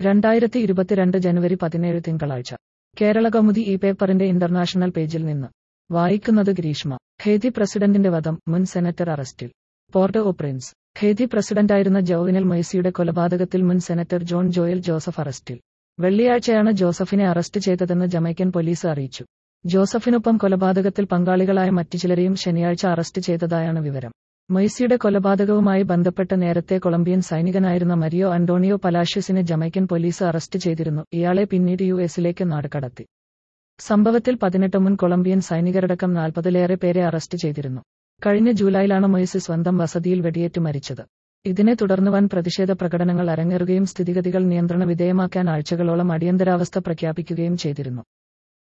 രണ്ടായിരത്തി ഇരുപത്തിരണ്ട് ജനുവരി പതിനേഴ് തിങ്കളാഴ്ച കേരള കൗമുദി ഈ പേപ്പറിന്റെ ഇന്റർനാഷണൽ പേജിൽ നിന്ന് വായിക്കുന്നത് ഗ്രീഷ്മ ഹേതി പ്രസിഡന്റിന്റെ വധം മുൻ സെനറ്റർ അറസ്റ്റിൽ പോർട്ട് ഓ പ്രിൻസ് ഹേതി പ്രസിഡന്റായിരുന്ന ജോവിനൽ മൊയ്സിയുടെ കൊലപാതകത്തിൽ മുൻ സെനറ്റർ ജോൺ ജോയൽ ജോസഫ് അറസ്റ്റിൽ വെള്ളിയാഴ്ചയാണ് ജോസഫിനെ അറസ്റ്റ് ചെയ്തതെന്ന് ജമൈക്കൻ പോലീസ് അറിയിച്ചു ജോസഫിനൊപ്പം കൊലപാതകത്തിൽ പങ്കാളികളായ മറ്റു ചിലരെയും ശനിയാഴ്ച അറസ്റ്റ് ചെയ്തതായാണ് വിവരം മൊയ്സിയുടെ കൊലപാതകവുമായി ബന്ധപ്പെട്ട് നേരത്തെ കൊളംബിയൻ സൈനികനായിരുന്ന മരിയോ അന്റോണിയോ പലാഷ്യസിനെ ജമൈക്കൻ പോലീസ് അറസ്റ്റ് ചെയ്തിരുന്നു ഇയാളെ പിന്നീട് യു എസിലേക്ക് നാടുകടത്തി സംഭവത്തിൽ പതിനെട്ട് മുൻ കൊളംബിയൻ സൈനികരടക്കം നാൽപ്പതിലേറെ പേരെ അറസ്റ്റ് ചെയ്തിരുന്നു കഴിഞ്ഞ ജൂലൈയിലാണ് മൊയ്സി സ്വന്തം വസതിയിൽ വെടിയേറ്റു മരിച്ചത് ഇതിനെ തുടർന്ന് വൻ പ്രതിഷേധ പ്രകടനങ്ങൾ അരങ്ങേറുകയും സ്ഥിതിഗതികൾ നിയന്ത്രണ വിധേയമാക്കാൻ ആഴ്ചകളോളം അടിയന്തരാവസ്ഥ പ്രഖ്യാപിക്കുകയും ചെയ്തിരുന്നു